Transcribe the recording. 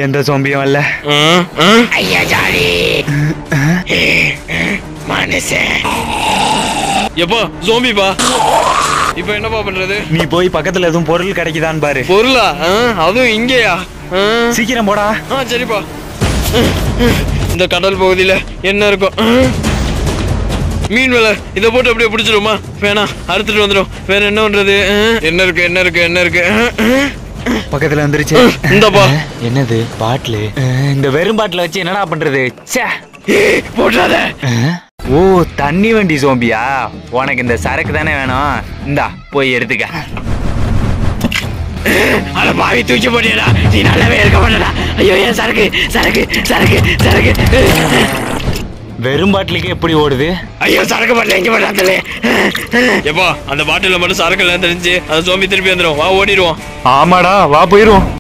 எந்த சோம்பியும் இல்ல ஐயா ஜாலி மனுஷன் எப்பா ஜோம்பிப்பா இப்போ என்னப்பா பண்றது நீ போய் பக்கத்துல எதுவும் பொருள் கிடைக்குதான்னு பாரு பொருளா ஆ, அதுவும் இங்கேயா ஆ, சீக்கிரம் போடா ஆ சரிப்பா இந்த கடல் பகுதியில என்ன இருக்கும் ஆ? மீன் வேலை இதை போட்டு அப்படியே பிடிச்சிருமா வேணாம் அறுத்துட்டு வந்துடும் வேற என்ன பண்றது ஆ? என்ன இருக்கு என்ன இருக்கு என்ன இருக்கு ஆ, ஆ. பக்கத்துல வந்துருச்சு இந்தாப்பா. அஹ், என்னது பாட்டிலு அஹ், இந்த வெறும் பாட்டில வச்சு என்னடா பண்றது ச்சே. போட்டுறாத அஹ், ஓ தண்ணி வண்டி சோம்பியா உனக்கு இந்த சரக்கு தானே வேணும் இந்தா போய் எடுத்துக்க அட பாவி தூக்கி போட்டியடா நீ நல்லாவே இருக்க மாட்டடா ஐயோ ஏன் சரக்கு சரக்கு சரக்கு சரக்கு வெறும் பாட்டிலுக்கு எப்படி ஓடுது ஐயோ சரக்கு பண்ணல எங்க பண்ணலாம் தலே எப்பா அந்த பாட்டில மட்டும் சரக்கு எல்லாம் தெரிஞ்சு அந்த சோம்பி திருப்பி வந்துடும் வா ஓடிடுவோம் ஆமாடா வா போயிருவோம்